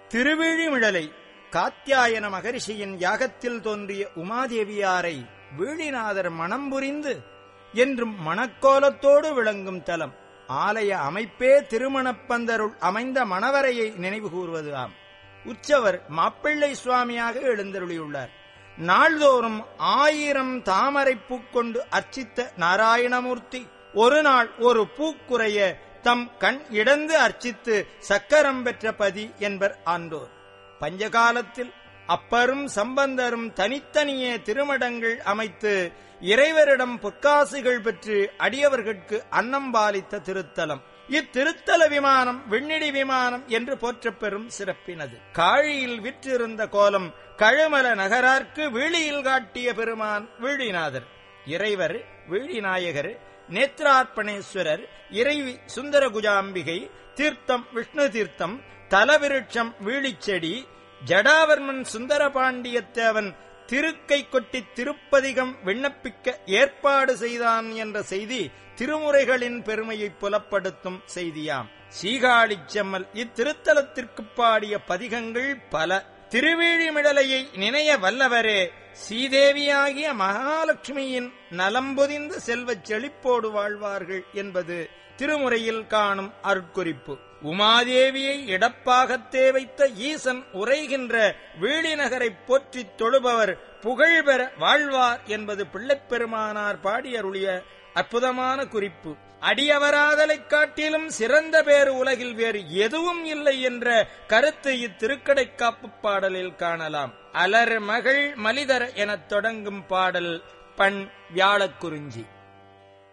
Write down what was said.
திருவிழிமிழலை காத்தியாயன மகரிஷியின் யாகத்தில் தோன்றிய உமாதேவியாரை வீழிநாதர் மணம் புரிந்து என்றும் மணக்கோலத்தோடு விளங்கும் தலம் ஆலய அமைப்பே திருமணப்பந்தருள் அமைந்த மணவரையை நினைவு கூறுவது ஆம் உற்சவர் மாப்பிள்ளை சுவாமியாக எழுந்தருளியுள்ளார் நாள்தோறும் ஆயிரம் தாமரை பூக்கொண்டு அர்ச்சித்த நாராயணமூர்த்தி ஒரு நாள் ஒரு பூக்குறைய தம் கண் இடந்து அர்ச்சித்து சக்கரம் பெற்ற பதி என்பர் ஆண்டோர் பஞ்சகாலத்தில் அப்பரும் சம்பந்தரும் தனித்தனியே திருமடங்கள் அமைத்து இறைவரிடம் பொற்காசுகள் பெற்று அடியவர்கட்கு அன்னம் பாலித்த திருத்தலம் இத்திருத்தல விமானம் விண்ணிடி விமானம் என்று போற்றப்பெறும் சிறப்பினது காழியில் விற்றிருந்த கோலம் கழுமல நகரார்க்கு வீழியில் காட்டிய பெருமான் வீழிநாதர் இறைவர் வீழிநாயகர் நேத்ரார்ப்பணேஸ்வரர் இறைவி சுந்தரகுஜாம்பிகை தீர்த்தம் விஷ்ணு தீர்த்தம் தலவிருட்சம் வீழிச்செடி ஜடாவர்மன் சுந்தரபாண்டியத்தேவன் திருக்கை கொட்டி திருப்பதிகம் விண்ணப்பிக்க ஏற்பாடு செய்தான் என்ற செய்தி திருமுறைகளின் பெருமையை புலப்படுத்தும் செய்தியாம் சீகாழிச் செம்மல் இத்திருத்தலத்திற்கு பாடிய பதிகங்கள் பல திருவேழிமிடலையை நினைய வல்லவரே சீதேவியாகிய மகாலட்சுமியின் நலம்பொதிந்த செல்வச் செழிப்போடு வாழ்வார்கள் என்பது திருமுறையில் காணும் அருட்குறிப்பு உமாதேவியை இடப்பாகத்தே வைத்த ஈசன் உரைகின்ற வீழிநகரைப் போற்றித் தொழுபவர் புகழ்பெற வாழ்வார் என்பது பிள்ளைப்பெருமானார் பாடியருளிய அற்புதமான குறிப்பு அடியவராதலைக் காட்டிலும் சிறந்த பேறு உலகில் வேறு எதுவும் இல்லை என்ற கருத்து இத்திருக்கடைக்காப்பு பாடலில் காணலாம் அலர் மகள் மலிதர எனத் தொடங்கும் பாடல் பண் வியாழக்குறிஞ்சி